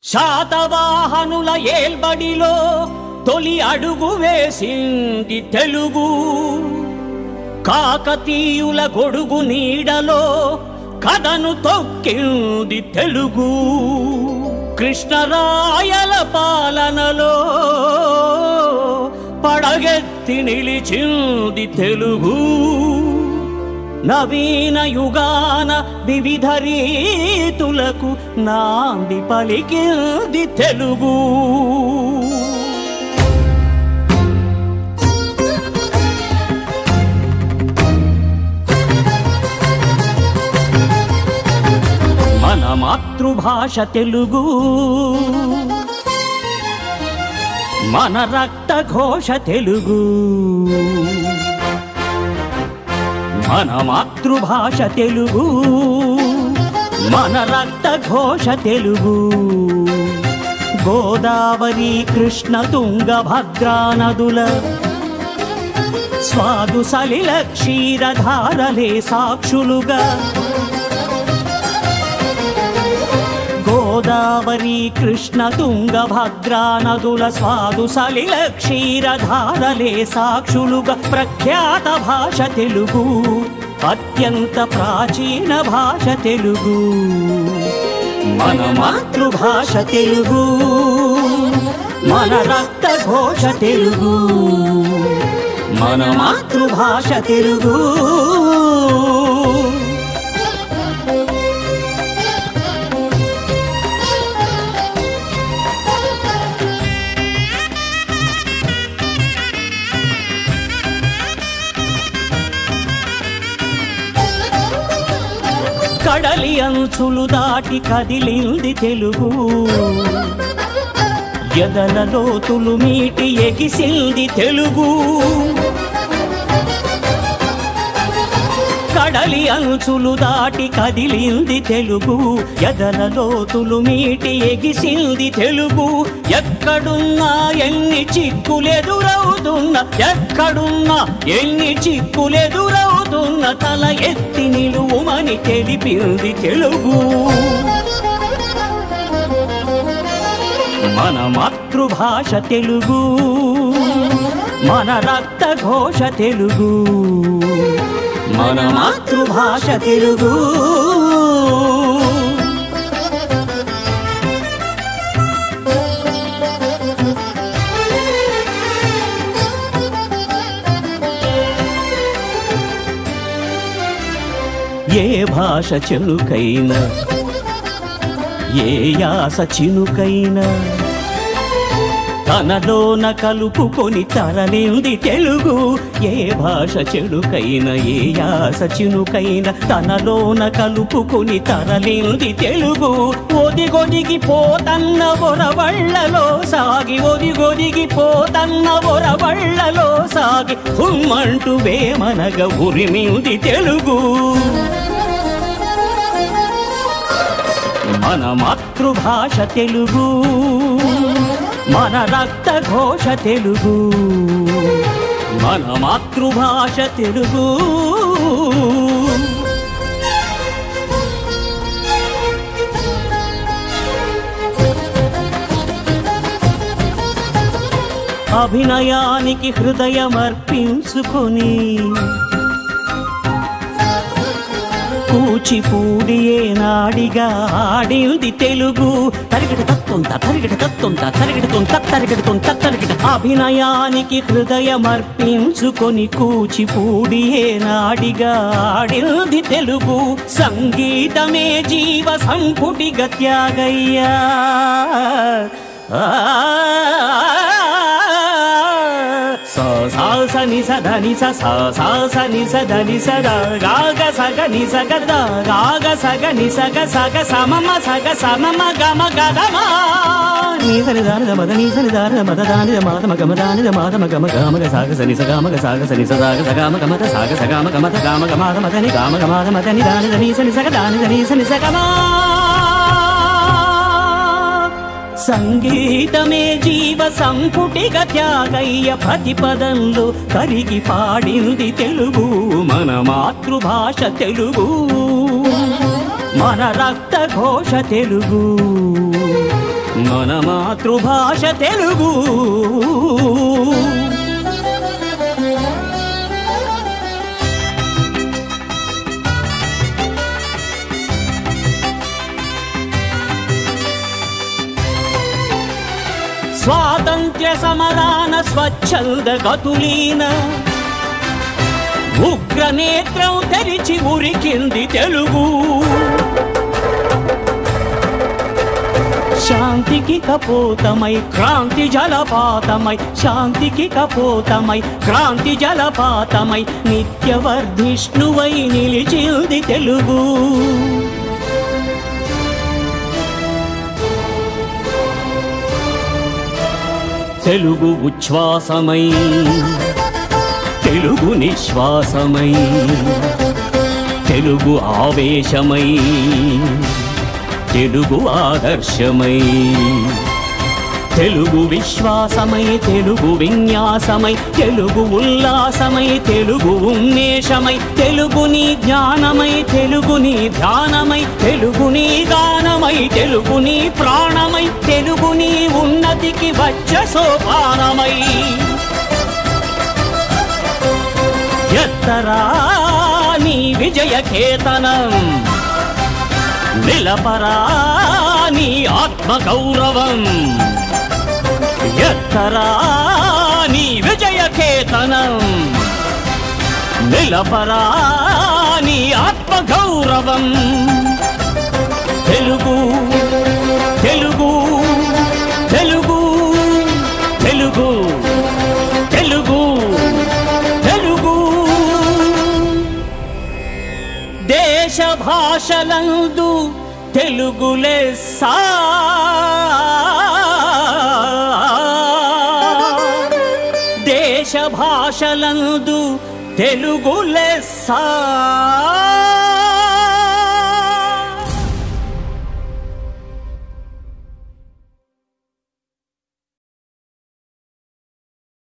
శాతవాహనుల ఏల్బడిలో తొలి అడుగు వేసింది తెలుగు కాకతీయుల గొడుగు నీడలో కథను తొక్కింది తెలుగు కృష్ణరాయల పాలనలో పడగెత్తి నిలిచింది తెలుగు నవీన యుగాన వివిధ రీతులకు నాంది పలికింది తెలుగు మన మాతృభాష తెలుగు మన రక్త ఘోష తెలుగు మన మాతృభాష తెలుగు మన రక్త ఘోష తెలుగు గోదావరి కృష్ణ తుంగ భద్రా నదుల స్వాదు సలిల క్షీరధారలే సాక్షులుగా గోదావరి కృష్ణ తుంగ భద్రా నదుల స్వాదు సలిల క్షీరధారలే సాక్షులుగా ప్రఖ్యాత భాష తెలుగు అత్యంత ప్రాచీన భాష తెలుగు మన మాతృభాష తెలుగు మన రక్త ఘోష తెలుగు మన మాతృభాష తెలుగు కడలి అంచులు దాటి కదిలింది తెలుగు ఎదల లోతులు మీటి ఎగిసింది తెలుగు కడలి అంచులు దాటి కదిలింది తెలుగు ఎదల లోతులు మీటి ఎగిసింది తెలుగు ఎక్కడున్నా ఎన్ని చిక్కులెదురవుతున్నా ఎక్కడున్నా ఎన్ని చిక్కులెదురవుతున్న తల ఎత్తి నిలువుమని తెలిపింది తెలుగు మన మాతృభాష తెలుగు మన రక్త ఘోష తెలుగు మన మాతృభాష తెలుగు ఏ భాష చెలుకైనా ఏ యాస చినుకైనా తనలోన కలుపుకొని తరలింది తెలుగు ఏ భాష చెడుకైన ఏ యాస చినుకైన తనలోన కలుపుకొని తరలింది తెలుగు ఒదిగొదిగి పోతన్న ఒరవళ్ళలో సాగి ఒదిగొదిగి పోతన్న ఒరవళ్ళలో సాగి హుమ్మంటూ వేమనగ ఉరిమింది తెలుగు మన మాతృభాష తెలుగు మన రక్త ఘోష తెలుగు మన మాతృభాష తెలుగు అభినయానికి హృదయమర్పించుకొని కూచిపూడియే నాడిగా ఆడింది తెలుగు తరిగిట తత్తుంత తరిగిట తత్తుంత తరిగిట తొంత తరిగిట తొంత తరిగిట అభినయానికి హృదయమర్పించుకొని కూచిపూడియే నాడిగా ఆడింది తెలుగు సంగీతమే జీవ సంపుటిగా త్యాగయ్యా స ని సద ని స స స స ని సద ని సద గాగ సగ ని సగ ద గాగ సగ ని సగ సగ సమమ సగ సమమ గమ గదమ నీ సని దాని ద మద నీ సని దాని ద మద దాని ద మాతమ గమ దాని ద మాతమ గమ గమ గ సాగ సని స గమ గ సాగ సని స సాగ స గమ గమ ద సాగ స గమ గమ ద గమ గమ ద మద ని గమ గమ ద మద ని దాని ద నీ సని సగ దాని ద నీ సని స గమ సంగీతమే జీవ సంపుటిగా త్యాగయ్య ప్రతిపదంలో కరిగి పాడింది తెలుగు మన మాతృభాష తెలుగు మన రక్త ఘోష తెలుగు మన మాతృభాష తెలుగు స్వాతంత్ర్య సమరాన స్వచ్ఛంద గతులీన ఉగ్ర నేత్రం తెరిచి ఉరికింది తెలుగు శాంతికి కపోతమై క్రాంతి జలపాతమై శాంతికి కపోతమై క్రాంతి జలపాతమై నిత్యవర్ధిష్ణువై నిలిచింది తెలుగు తెలుగు ఉచ్ఛ్వాసమై తెలుగు నిశ్వాసమై తెలుగు ఆవేశమై తెలుగు ఆదర్శమై తెలుగు విశ్వాసమై తెలుగు విన్యాసమై తెలుగు ఉల్లాసమై తెలుగు ఉన్మేషమై తెలుగుని జ్ఞానమై తెలుగుని ధ్యానమై తెలుగుని గానమై తెలుగుని ప్రాణమై తెలుగుని ఉన్నతికి వచ్చ సోపానమై ఎత్తరా నీ విజయ కేతనం నిలపరా నీ ఆత్మ గౌరవం ఎత్తరా నీ విజయ కేతనం నిలపరా నీ ఆత్మ గౌరవం తెలుగు తెలుగు తెలుగు తెలుగు తెలుగు తెలుగు దేశ భాషలందు తెలుగు లెస్సా దేశ భాషలందు తెలుగు లెస్సా